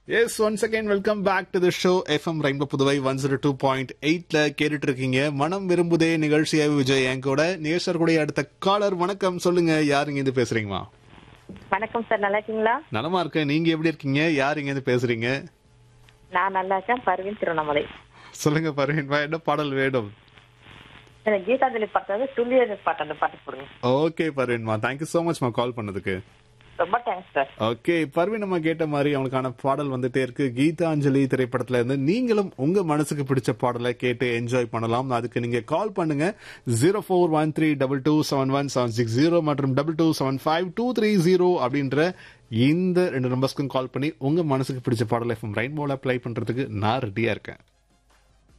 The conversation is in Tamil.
S once again welcome back to the show FM rainbow Puduvai one zero two point எயிட்ல கேட்டுட்டு இருக்கீங்க மனம் விரும்புதே நிகழ்ச்சியை விஜய் என் கூட நேசர் கூட அடுத்த காலர் வணக்கம் சொல்லுங்க யார் இங்க இருந்து பேசுறீங்கம்மா வணக்கம் சார் நல்லா இருக்கீங்களா நலமா இருக்கேன் நீங்க எப்படி இருக்கீங்க யார் இங்க இருந்து பேசுறீங்க நான் நல்லா இருக்கேன் பர்வீன் திருவண்ணாமலை சொல்லுங்க பரவீன்பா என்ன பாடல் வேணும் எனக்கு கீதாஞ்சலி பாட்டு வந்து துல்லிய பாட்டு அந்த பாட்டு போடுங்க ஓகே பர்வீன்மா தேங்க்யூ ஸோ மச்மா கால் பண்ணதுக்கு ரொம்ப தேங்க்ஸ் சார் ஓகே பர்வீன் நம்ம கேட்ட மாதிரி அவனுக்கான பாடல் வந்துட்டே இருக்கு கீதாஞ்சலி திரைப்படத்துல இருந்து நீங்களும் உங்க மனசுக்கு பிடிச்ச பாடலை கேட்டு என்ஜாய் பண்ணலாம் அதுக்கு நீங்க கால் பண்ணுங்க zero four one three double two seven one seven six zero மற்றும் double two seven five two three zero அப்படின்ற இந்த ரெண்டு நம்பர்ஸ்க்கும் கால் பண்ணி உங்க மனசுக்கு பிடிச்ச பாடல் எஃப்எம் ரெயின்போல ப்ளே பண்றதுக்கு நான் ரெடியா இருக்கேன்